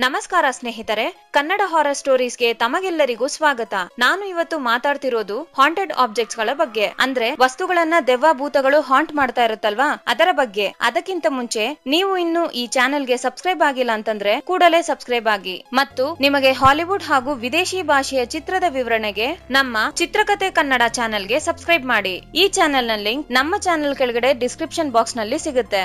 ನಮಸ್ಕಾರ ಸ್ನೇಹಿತರೆ ಕನ್ನಡ ಹಾರರ್ ಸ್ಟೋರೀಸ್ಗೆ ತಮಗೆಲ್ಲರಿಗೂ ಸ್ವಾಗತ ನಾನು ಇವತ್ತು ಮಾತಾಡ್ತಿರೋದು ಹಾಂಟೆಡ್ ಆಬ್ಜೆಕ್ಟ್ಸ್ ಗಳ ಬಗ್ಗೆ ಅಂದ್ರೆ ವಸ್ತುಗಳನ್ನ ದೆವ್ವ ಭೂತಗಳು ಹಾಂಟ್ ಮಾಡ್ತಾ ಇರುತ್ತಲ್ವಾ ಅದರ ಬಗ್ಗೆ ಅದಕ್ಕಿಂತ ಮುಂಚೆ ನೀವು ಇನ್ನು ಈ ಚಾನೆಲ್ಗೆ ಸಬ್ಸ್ಕ್ರೈಬ್ ಆಗಿಲ್ಲ ಅಂತಂದ್ರೆ ಕೂಡಲೇ ಸಬ್ಸ್ಕ್ರೈಬ್ ಆಗಿ ಮತ್ತು ನಿಮಗೆ ಹಾಲಿವುಡ್ ಹಾಗೂ ವಿದೇಶಿ ಭಾಷೆಯ ಚಿತ್ರದ ವಿವರಣೆಗೆ ನಮ್ಮ ಚಿತ್ರಕಥೆ ಕನ್ನಡ ಚಾನೆಲ್ಗೆ ಸಬ್ಸ್ಕ್ರೈಬ್ ಮಾಡಿ ಈ ಚಾನೆಲ್ ನ ಲಿಂಕ್ ನಮ್ಮ ಚಾನೆಲ್ ಕೆಳಗಡೆ ಡಿಸ್ಕ್ರಿಪ್ಷನ್ ಬಾಕ್ಸ್ ನಲ್ಲಿ ಸಿಗುತ್ತೆ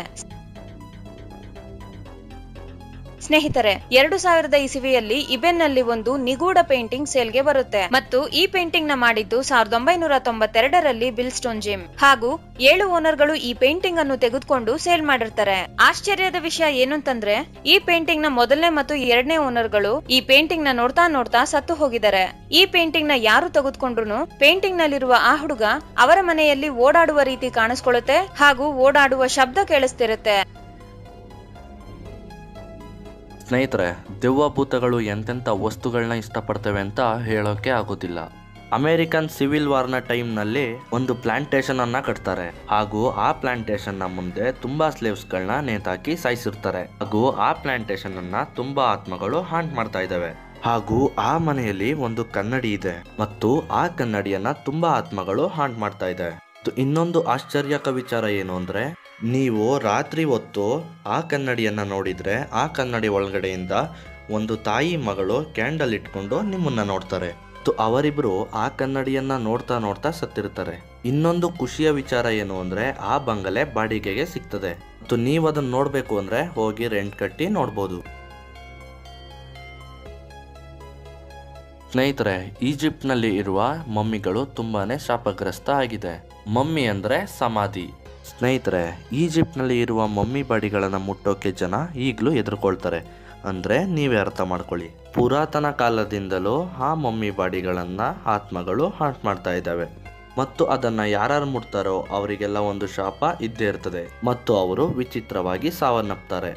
ಸ್ನೇಹಿತರೆ ಎರಡು ಸಾವಿರದ ಇಸವಿಯಲ್ಲಿ ಇಬೆನ್ನಲ್ಲಿ ಒಂದು ನಿಗೂಢ ಪೇಂಟಿಂಗ್ ಸೇಲ್ಗೆ ಬರುತ್ತೆ ಮತ್ತು ಈ ಪೇಂಟಿಂಗ್ ನ ಮಾಡಿದ್ದು ಸಾವಿರದ ಒಂಬೈನೂರ ತೊಂಬತ್ತೆರಡರಲ್ಲಿ ಬಿಲ್ ಸ್ಟೋನ್ ಜಿಮ್ ಹಾಗೂ ಏಳು ಓನರ್ಗಳು ಈ ಪೇಂಟಿಂಗ್ ಅನ್ನು ತೆಗೆದುಕೊಂಡು ಸೇಲ್ ಮಾಡಿರ್ತಾರೆ ಆಶ್ಚರ್ಯದ ವಿಷಯ ಏನು ಅಂತಂದ್ರೆ ಈ ಪೇಂಟಿಂಗ್ ನ ಮೊದಲನೇ ಮತ್ತು ಎರಡನೇ ಓನರ್ಗಳು ಈ ಪೇಂಟಿಂಗ್ ನ ನೋಡ್ತಾ ನೋಡ್ತಾ ಸತ್ತು ಹೋಗಿದ್ದಾರೆ ಈ ಪೇಂಟಿಂಗ್ ನ ಯಾರು ತೆಗೆದುಕೊಂಡ್ರು ಪೇಂಟಿಂಗ್ ನಲ್ಲಿರುವ ಆ ಹುಡುಗ ಅವರ ಮನೆಯಲ್ಲಿ ಓಡಾಡುವ ರೀತಿ ಕಾಣಿಸ್ಕೊಳ್ಳುತ್ತೆ ಹಾಗೂ ಓಡಾಡುವ ಶಬ್ದ ಕೇಳಿಸ್ತಿರುತ್ತೆ ಸ್ನೇಹಿತರೆ ದೆವ್ವ ಭೂತಗಳು ಎಂತೆಂಥ ವಸ್ತುಗಳನ್ನ ಇಷ್ಟಪಡ್ತವೆ ಅಂತ ಹೇಳೋಕೆ ಆಗೋದಿಲ್ಲ ಅಮೆರಿಕನ್ ಸಿವಿಲ್ ವಾರ್ನ ಟೈಮ್ನಲ್ಲಿ ಒಂದು ಪ್ಲಾಂಟೇಶನ್ ಅನ್ನ ಕಟ್ತಾರೆ ಹಾಗೂ ಆ ಪ್ಲಾಂಟೇಶನ್ ನ ಮುಂದೆ ತುಂಬಾ ಸ್ಲೇವ್ಸ್ಗಳನ್ನ ನೇತಾಕಿ ಸಾಯಿಸಿರ್ತಾರೆ ಹಾಗೂ ಆ ಪ್ಲಾಂಟೇಶನ್ ಅನ್ನ ತುಂಬಾ ಆತ್ಮಗಳು ಹಾಂಟ್ ಮಾಡ್ತಾ ಇದ್ದಾವೆ ಹಾಗೂ ಆ ಮನೆಯಲ್ಲಿ ಒಂದು ಕನ್ನಡಿ ಇದೆ ಮತ್ತು ಆ ಕನ್ನಡಿಯನ್ನ ತುಂಬಾ ಆತ್ಮಗಳು ಹಾಂಟ್ ಮಾಡ್ತಾ ಇದೆ ಮತ್ತು ಇನ್ನೊಂದು ಆಶ್ಚರ್ಯಕ ವಿಚಾರ ಏನು ಅಂದ್ರೆ ನೀವು ರಾತ್ರಿ ಹೊತ್ತು ಆ ಕನ್ನಡಿಯನ್ನ ನೋಡಿದ್ರೆ ಆ ಕನ್ನಡಿ ಒಳಗಡೆಯಿಂದ ಒಂದು ತಾಯಿ ಮಗಳು ಕ್ಯಾಂಡಲ್ ಇಟ್ಕೊಂಡು ನಿಮ್ಮನ್ನ ನೋಡ್ತಾರೆ ಮತ್ತು ಅವರಿಬ್ರು ಆ ಕನ್ನಡಿಯನ್ನ ನೋಡ್ತಾ ನೋಡ್ತಾ ಸತ್ತಿರ್ತಾರೆ ಇನ್ನೊಂದು ಖುಷಿಯ ವಿಚಾರ ಏನು ಅಂದ್ರೆ ಆ ಬಂಗಲೆ ಬಾಡಿಗೆಗೆ ಸಿಗ್ತದೆ ಮತ್ತು ನೀವು ಅದನ್ನ ನೋಡ್ಬೇಕು ಅಂದ್ರೆ ಹೋಗಿ ರೆಂಟ್ ಕಟ್ಟಿ ನೋಡ್ಬೋದು ಸ್ನೇಹಿತರೆ ಈಜಿಪ್ಟ್ನಲ್ಲಿ ಇರುವ ಮಮ್ಮಿಗಳು ತುಂಬಾನೇ ಶಾಪಗ್ರಸ್ತ ಆಗಿದೆ ಮಮ್ಮಿ ಅಂದ್ರೆ ಸಮಾಧಿ ಸ್ನೇಹಿತರೆ ಈಜಿಪ್ಟ್ನಲ್ಲಿ ಇರುವ ಮಮ್ಮಿ ಬಾಡಿಗಳನ್ನು ಮುಟ್ಟೋಕೆ ಜನ ಈಗಲೂ ಹೆದರ್ಕೊಳ್ತಾರೆ ಅಂದ್ರೆ ನೀವೇ ಅರ್ಥ ಮಾಡ್ಕೊಳ್ಳಿ ಪುರಾತನ ಕಾಲದಿಂದಲೂ ಆ ಮಮ್ಮಿ ಬಾಡಿಗಳನ್ನ ಆತ್ಮಗಳು ಹಾಂಟ್ ಮಾಡ್ತಾ ಇದ್ದಾವೆ ಮತ್ತು ಅದನ್ನ ಯಾರು ಮುಟ್ತಾರೋ ಅವರಿಗೆಲ್ಲ ಒಂದು ಶಾಪ ಇದ್ದೇ ಇರ್ತದೆ ಮತ್ತು ಅವರು ವಿಚಿತ್ರವಾಗಿ ಸಾವನ್ನಪ್ತಾರೆ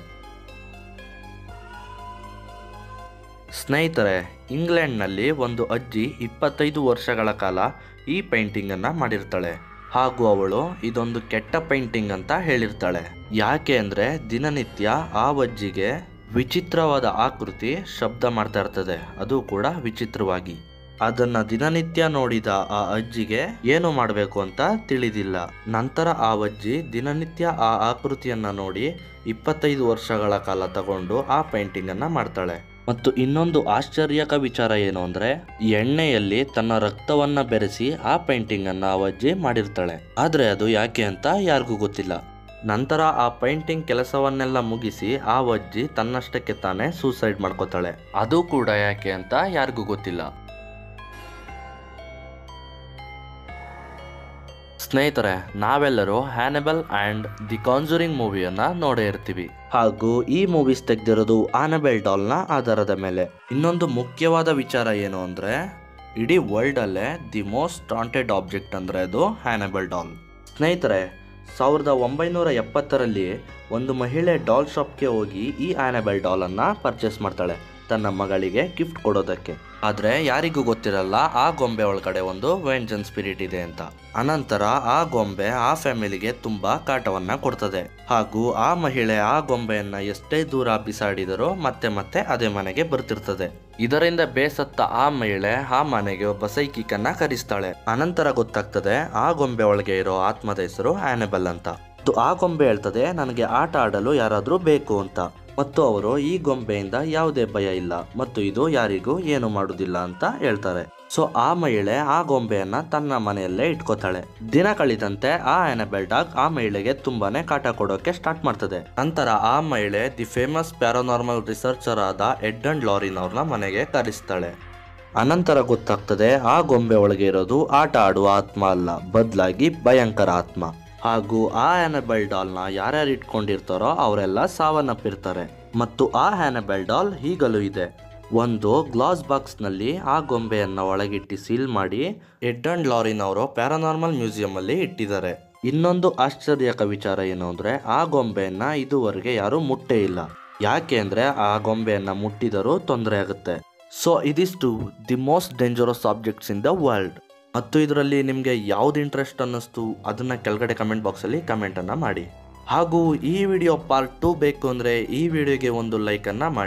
ಸ್ನೇಹಿತರೆ ಇಂಗ್ಲೆಂಡ್ನಲ್ಲಿ ಒಂದು ಅಜ್ಜಿ ಇಪ್ಪತ್ತೈದು ವರ್ಷಗಳ ಕಾಲ ಈ ಪೇಂಟಿಂಗನ್ನು ಮಾಡಿರ್ತಾಳೆ ಹಾಗೂ ಅವಳು ಇದೊಂದು ಕೆಟ್ಟ ಪೇಂಟಿಂಗ್ ಅಂತ ಹೇಳಿರ್ತಾಳೆ ಯಾಕೆ ಅಂದರೆ ದಿನನಿತ್ಯ ಆ ಅಜ್ಜಿಗೆ ವಿಚಿತ್ರವಾದ ಆಕೃತಿ ಶಬ್ದ ಮಾಡ್ತಾ ಇರ್ತದೆ ಅದು ಕೂಡ ವಿಚಿತ್ರವಾಗಿ ಅದನ್ನ ದಿನನಿತ್ಯ ನೋಡಿದ ಆ ಅಜ್ಜಿಗೆ ಏನು ಮಾಡಬೇಕು ಅಂತ ತಿಳಿದಿಲ್ಲ ನಂತರ ಆ ಅಜ್ಜಿ ದಿನನಿತ್ಯ ಆ ಆಕೃತಿಯನ್ನ ನೋಡಿ ಇಪ್ಪತ್ತೈದು ವರ್ಷಗಳ ಕಾಲ ತಗೊಂಡು ಆ ಪೇಂಟಿಂಗ್ ಅನ್ನ ಮಾಡ್ತಾಳೆ ಮತ್ತು ಇನ್ನೊಂದು ಆಶ್ಚರ್ಯಕ ವಿಚಾರ ಏನು ಅಂದ್ರೆ ಎಣ್ಣೆಯಲ್ಲಿ ತನ್ನ ರಕ್ತವನ್ನ ಬೆರೆಸಿ ಆ ಪೇಂಟಿಂಗ್ ಅನ್ನ ಆ ಅಜ್ಜಿ ಮಾಡಿರ್ತಾಳೆ ಆದ್ರೆ ಅದು ಯಾಕೆ ಅಂತ ಯಾರಿಗೂ ಗೊತ್ತಿಲ್ಲ ನಂತರ ಆ ಪೇಂಟಿಂಗ್ ಕೆಲಸವನ್ನೆಲ್ಲ ಮುಗಿಸಿ ಆ ಅಜ್ಜಿ ತನ್ನಷ್ಟಕ್ಕೆ ತಾನೇ ಸೂಸೈಡ್ ಮಾಡ್ಕೋತಾಳೆ ಅದು ಕೂಡ ಯಾಕೆ ಅಂತ ಯಾರಿಗೂ ಗೊತ್ತಿಲ್ಲ ಸ್ನೇಹಿತರೆ ನಾವೆಲ್ಲರೂ ಹ್ಯಾನೆಬಲ್ ಆ್ಯಂಡ್ ದಿ ಕಾನ್ಜೂರಿಂಗ್ ಮೂವಿಯನ್ನ ನೋಡೇ ಇರ್ತೀವಿ ಹಾಗೂ ಈ ಮೂವೀಸ್ ತೆಗೆದಿರೋದು ಆನಬೆಲ್ ಡಾಲ್ನ ಆಧಾರದ ಮೇಲೆ ಇನ್ನೊಂದು ಮುಖ್ಯವಾದ ವಿಚಾರ ಏನು ಅಂದರೆ ಇಡೀ ವರ್ಲ್ಡಲ್ಲೇ ದಿ ಮೋಸ್ಟ್ ಟಾಂಟೆಡ್ ಆಬ್ಜೆಕ್ಟ್ ಅಂದರೆ ಅದು ಹ್ಯಾನಬಲ್ ಡಾಲ್ ಸ್ನೇಹಿತರೆ ಸಾವಿರದ ಒಂಬೈನೂರ ಎಪ್ಪತ್ತರಲ್ಲಿ ಒಂದು ಮಹಿಳೆ ಡಾಲ್ ಶಾಪ್ಗೆ ಹೋಗಿ ಈ ಆನಬೆಲ್ ಡಾಲನ್ನು ಪರ್ಚೇಸ್ ಮಾಡ್ತಾಳೆ ತನ್ನ ಮಗಳಿಗೆ ಗಿಫ್ಟ್ ಕೊಡೋದಕ್ಕೆ ಆದರೆ ಯಾರಿಗೂ ಗೊತ್ತಿರಲ್ಲ ಆ ಗೊಂಬೆ ಒಳಗಡೆ ಒಂದು ವೆಂಜನ್ ಸ್ಪಿರಿಟ್ ಇದೆ ಅಂತ ಅನಂತರ ಆ ಗೊಂಬೆ ಆ ಫ್ಯಾಮಿಲಿಗೆ ತುಂಬಾ ಕಾಟವನ್ನ ಕೊಡ್ತದೆ ಹಾಗೂ ಆ ಮಹಿಳೆ ಆ ಗೊಂಬೆಯನ್ನ ಎಷ್ಟೇ ದೂರ ಬಿಸಾಡಿದರೂ ಮತ್ತೆ ಮತ್ತೆ ಅದೇ ಮನೆಗೆ ಬರ್ತಿರ್ತದೆ ಇದರಿಂದ ಬೇಸತ್ತ ಆ ಮಹಿಳೆ ಆ ಮನೆಗೆ ಒಬ್ಬ ಸೈಕಿಕನ್ನ ಕರೆಸ್ತಾಳೆ ಅನಂತರ ಗೊತ್ತಾಗ್ತದೆ ಆ ಗೊಂಬೆ ಒಳಗೆ ಇರೋ ಆತ್ಮದ ಹೆಸರು ಆನೆಬಲ್ ಅಂತ ಮತ್ತು ಆ ಗೊಂಬೆ ಹೇಳ್ತದೆ ನನಗೆ ಆಟ ಆಡಲು ಯಾರಾದರೂ ಬೇಕು ಅಂತ ಮತ್ತು ಅವರು ಈ ಗೊಂಬೆಯಿಂದ ಯಾವುದೇ ಭಯ ಇಲ್ಲ ಮತ್ತು ಇದು ಯಾರಿಗೂ ಏನು ಮಾಡುವುದಿಲ್ಲ ಅಂತ ಹೇಳ್ತಾರೆ ಸೊ ಆ ಮಹಿಳೆ ಆ ಗೊಂಬೆಯನ್ನ ತನ್ನ ಮನೆಯಲ್ಲೇ ಇಟ್ಕೋತಾಳೆ ದಿನ ಕಳೆದಂತೆ ಆ ಆನಬೆಲ್ ಡಾಗ್ ಆ ಮಹಿಳೆಗೆ ತುಂಬಾನೇ ಕಾಟ ಕೊಡೋಕೆ ಸ್ಟಾರ್ಟ್ ಮಾಡ್ತದೆ ನಂತರ ಆ ಮಹಿಳೆ ದಿ ಫೇಮಸ್ ಪ್ಯಾರಾನಾರ್ಮಲ್ ರಿಸರ್ಚರ್ ಆದ ಎಡ್ ಅಂಡ್ ಲಾರಿನ್ ಅವ್ರನ್ನ ಮನೆಗೆ ಕರೆಸ್ತಾಳೆ ಅನಂತರ ಗೊತ್ತಾಗ್ತದೆ ಆ ಗೊಂಬೆ ಒಳಗೆ ಇರೋದು ಆಟ ಆಡುವ ಆತ್ಮ ಅಲ್ಲ ಬದಲಾಗಿ ಭಯಂಕರ ಆತ್ಮ ಹಾಗೂ ಆ ಆನಬೆಲ್ ಡಾಲ್ನ ಯಾರ್ಯಾರು ಇಟ್ಕೊಂಡಿರ್ತಾರೋ ಅವರೆಲ್ಲ ಸಾವನ್ನಪ್ಪಿರ್ತಾರೆ ಮತ್ತು ಆ ಆನಬೆಲ್ ಡಾಲ್ ಈಗಲೂ ಇದೆ ಒಂದು ಗ್ಲಾಸ್ ಬಾಕ್ಸ್ನಲ್ಲಿ ಆ ಗೊಂಬೆಯನ್ನು ಒಳಗಿಟ್ಟು ಸೀಲ್ ಮಾಡಿ ಎಡ್ ಅಂಡ್ ಲಾರಿನ್ ಅವರು ಪ್ಯಾರಾನಾರ್ಮಲ್ ಮ್ಯೂಸಿಯಂ ಅಲ್ಲಿ ಇಟ್ಟಿದ್ದಾರೆ ಇನ್ನೊಂದು ಆಶ್ಚರ್ಯಕ ವಿಚಾರ ಏನು ಅಂದ್ರೆ ಆ ಗೊಂಬೆಯನ್ನ ಇದುವರೆಗೆ ಯಾರು ಮುಟ್ಟೇ ಇಲ್ಲ ಯಾಕೆ ಅಂದ್ರೆ ಆ ಗೊಂಬೆಯನ್ನ ಮುಟ್ಟಿದರೂ ತೊಂದರೆ ಆಗುತ್ತೆ ಸೊ ಇದಿಷ್ಟು the most dangerous objects in the world ಮತ್ತು ಇದರಲ್ಲಿ ನಿಮಗೆ ಯಾವ್ದು ಇಂಟ್ರೆಸ್ಟ್ ಅನ್ನಿಸ್ತು ಅದನ್ನ ಕೆಳಗಡೆ ಕಮೆಂಟ್ ಬಾಕ್ಸಲ್ಲಿ ಕಮೆಂಟನ್ನು ಮಾಡಿ ಹಾಗೂ ಈ ವಿಡಿಯೋ ಪಾರ್ಟ್ ಟೂ ಬೇಕು ಅಂದರೆ ಈ ವಿಡಿಯೋಗೆ ಒಂದು ಲೈಕನ್ನು ಮಾಡಿ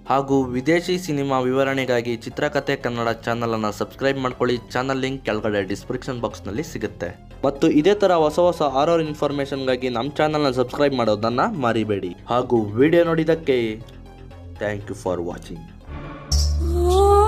ಹಾಗೂ ವಿದೇಶಿ ಸಿನಿಮಾ ವಿವರಣೆಗಾಗಿ ಚಿತ್ರಕಥೆ ಕನ್ನಡ ಚಾನಲ್ ಅನ್ನು ಸಬ್ಸ್ಕ್ರೈಬ್ ಮಾಡ್ಕೊಳ್ಳಿ ಚಾನಲ್ ಲಿಂಕ್ ಕೆಳಗಡೆ ಡಿಸ್ಕ್ರಿಪ್ಷನ್ ಬಾಕ್ಸ್ನಲ್ಲಿ ಸಿಗುತ್ತೆ ಮತ್ತು ಇದೇ ಥರ ಹೊಸ ಹೊಸ ಆರೋರ್ ಇನ್ಫಾರ್ಮೇಷನ್ಗಾಗಿ ನಮ್ಮ ಚಾನಲ್ನ ಸಬ್ಸ್ಕ್ರೈಬ್ ಮಾಡೋದನ್ನು ಮರಿಬೇಡಿ ಹಾಗೂ ವಿಡಿಯೋ ನೋಡಿದ್ದಕ್ಕೆ thank you for watching Oh